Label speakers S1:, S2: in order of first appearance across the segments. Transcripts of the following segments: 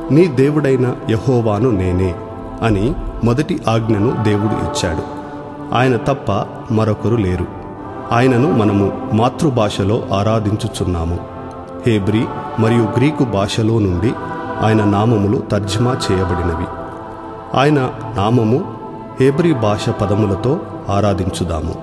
S1: నీ దేవుడైన యహోవాను నేనే అని మొదటి ఆజ్ఞను దేవుడు ఇచ్చాడు ఆయన తప్ప మరొకరు లేరు ఆయనను మనము మాతృభాషలో ఆరాధించుచున్నాము హేబ్రీ మరియు గ్రీకు భాషలో నుండి ఆయన నామములు తర్జుమా చేయబడినవి ఆయన నామము హేబ్రీ భాష పదములతో ఆరాధించుదాము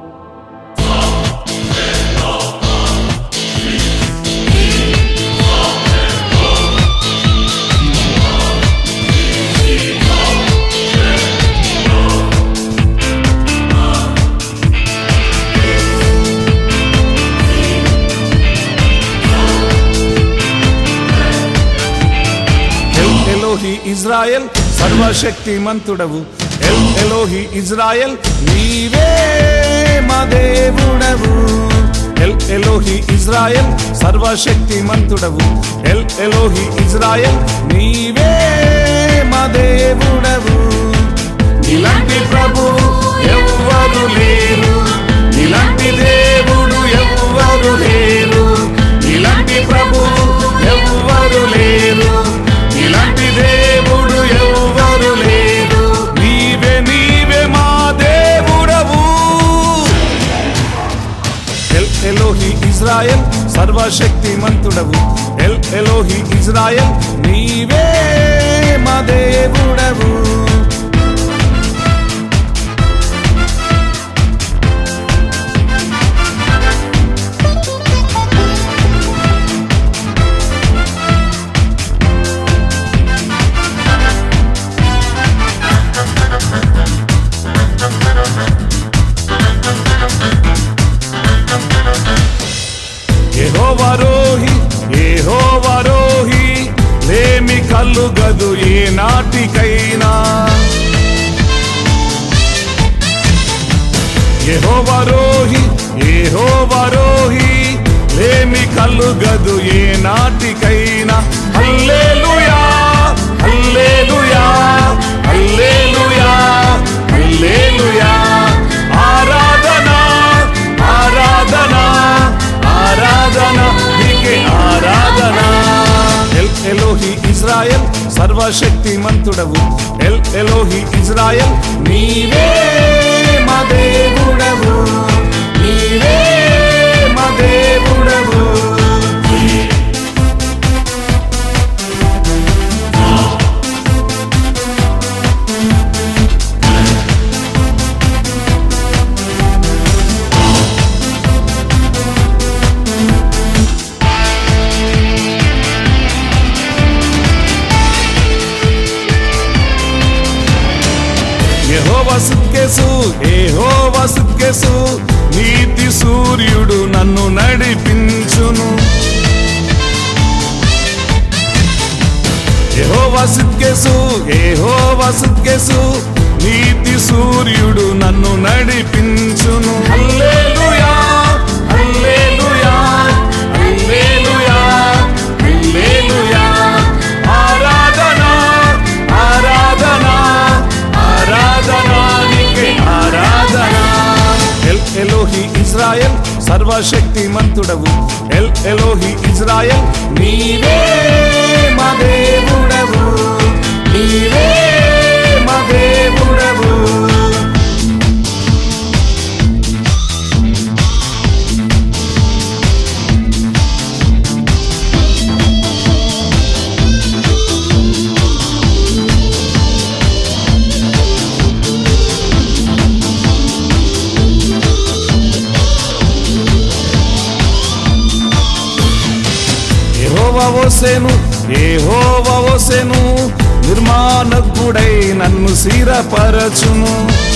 S2: ఎల్ ఎలోహి ఇజ్రాయెల్ సర్వశక్తిమంతుడవు ఎల్ ఎలోహి ఇజ్రాయెల్ నీవే మా దేవుడవు ఎల్ ఎలోహి ఇజ్రాయెల్ సర్వశక్తిమంతుడవు ఎల్ ఎలోహి ఇజ్రాయెల్ నీవే మా దేవుడవు ఇలాంటి ప్రభు ఎవ్వరు లేరు ఇలాంటి దేవుడు ఎవ్వరు లేరు ఇలాంటి ప్రభు ఎవ్వరు లేరు ఇలాంటి దేవుడు ఎవ్వరు లేరు నీవే నీవే మా దేవుడవు ఎల్ ఎలోహి ఇజ్రాయెల్ సర్వశక్తిమంతుడవు ఎల్ ఎలోహి ఇజ్రాయెల్ నీవే మా దేవుడవు యెహోవారోహి యెహోవారోహి లేమి కలుగదు ఏ నాటికైనా యెహోవారోహి యెహోవారోహి లేమి కలుగదు ఏ నాటికైనా హల్లెలూయా హల్లెలూయా హల్లెలూయా హల్లెలూయా ఆరాధన ఆరాధన ఆరాధన నీకే ఆరాధన ఎల్ ఎలోహి ఇజ్రాయెల్ సర్వశక్తిమంతుడవు ఎల్ ఎలోహి ఇజ్రాయెల్ నీవే మా దేవుడవు నీవే మా దేవుడవు యెహోవా సుక్కెసు యెహోవా సుక్కెసు నీతి సూర్యుడు నన్ను నడిపించును యెహోవా సుక్కెసు యెహోవా సుక్కెసు నీతి సూర్యుడు నన్ను నడిపించును హల్లెలూయా హల్లెలూయా హల్లెలూయా హల్లెలూయా ఆరాధన ఆరాధన ఆరాధన నీకే ఆరాధన ఎల్ ఎలోహి ఇజ్రాయెల్ సర్వశక్తిమంతుడవు ఎల్ ఎలోహి ఇజ్రాయెల్ నీవే మా దేవుడవు నీవే మా దేవుడవు యెహోవా ఓసెను యెహోవా ఓసెను నిర్మాణకుడై నన్ను సిరపరచును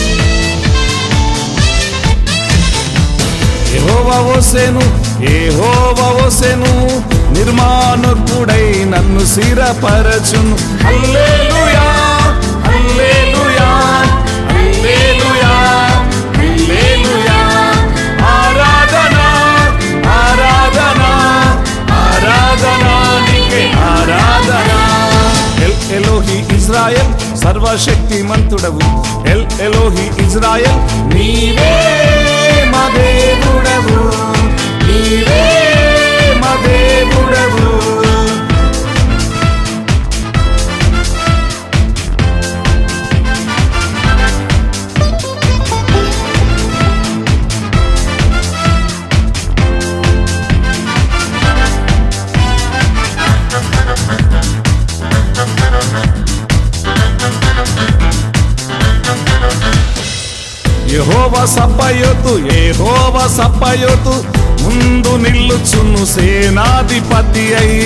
S2: యెహోవా ఓసెను యెహోవా ఓసెను నిర్మాణకుడై నన్ను సిరపరచును హల్లెలూయా హల్లెలూయా హల్లెలూయా హల్లెలూయా ఆరాధన ఆరాధన ఆరాధన నీకే ఆరాధన ఎల్ ఎలోహి ఇజ్రాయెల్ సర్వశక్తిమంతుడవు ఎల్ ఎలోహి ఇజ్రాయెల్ నీవే మా దేవుడవు నీవే మా దేవుడవు సప్పయోతు ఏహోవ సప్పయోతు ముందు నిల్లుచును సేనాధిపతి అయి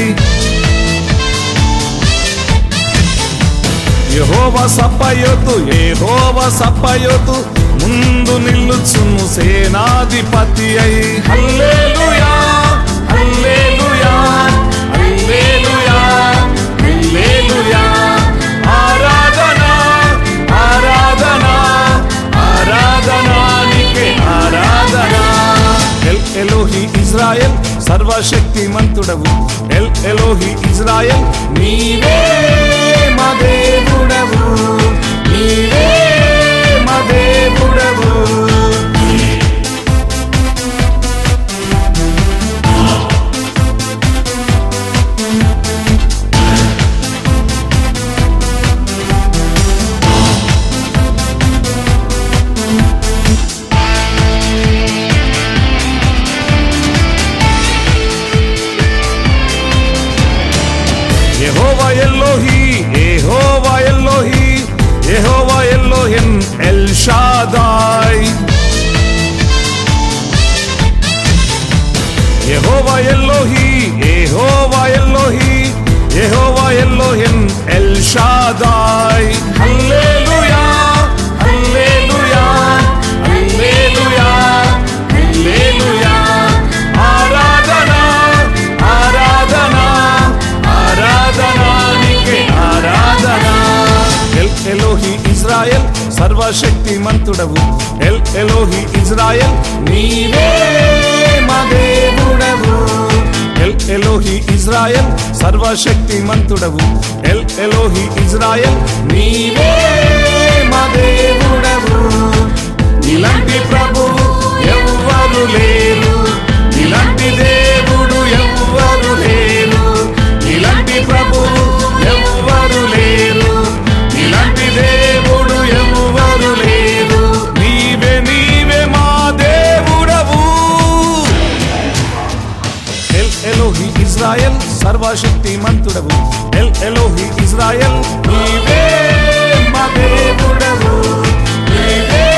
S2: యహోవ సప్పయోతు ఏహోవ సప్పయోతు ముందు నిల్లుచును సేనాధిపతి అయి హల్లెలూయా హల్లెలూయా హల్లెలూయా హల్లెలూయా ఆరాధన ఆరాధన ఆరాధన నీకే ఆరాధన ఎల్ ఎలోహి ఇజ్రాయెల్ సర్వశక్తిమంతుడవు ఎల్ ఎలోహి ఇజ్రాయెల్ నీవే మా దేవుడవు నీవే మా దేవుడవు యెహోవా ఎల్లోహి యెహోవా ఎల్లోహి యెహోవా ఎల్లోహిన్ ఎల్ షాదాయ్ యెహోవా ఎల్లోహి యెహోవా ఎల్లోహి యెహోవా ఎల్లోహిన్ ఎల్ షాదాయ్ హల్లెలూయా హల్లెలూయా హల్లెలూయా హల్లెలూయా ఆరాధన ఆరాధన ఆరాధన నీకే ఆరాధన ఎల్ ఎలోహి ఇజ్రాయెల్ సర్వశక్తిమంతుడవు ఎల్ ఎలోహి ఇజ్రాయెల్ నీవే మా దేవుడవు ఎల్ ఎలోహి ఇజ్రాయెల్ సర్వశక్తిమంతుడవు ఎల్ ఎలోహి ఇజ్రాయెల్ నీవే మా దేవుడవు ఇలాంటి ప్రభువు ఎవ్వరు లేరు ఇలాంటి దేవుడు ఎవ్వరు లేరు ఇలాంటి ప్రభువు ఎవ్వరు లేరు ఇలాంటి దేవుడు ఎవ్వరు లేరు నీవే నీవే మా దేవుడవు ఎల్ ఎలోహి ఇజ్రాయెల్ సర్వశక్తిమంతుడవు ఎల్ ఎలోహి ఇజ్రాయెల్ నీవే మా దేవుడవు నీవే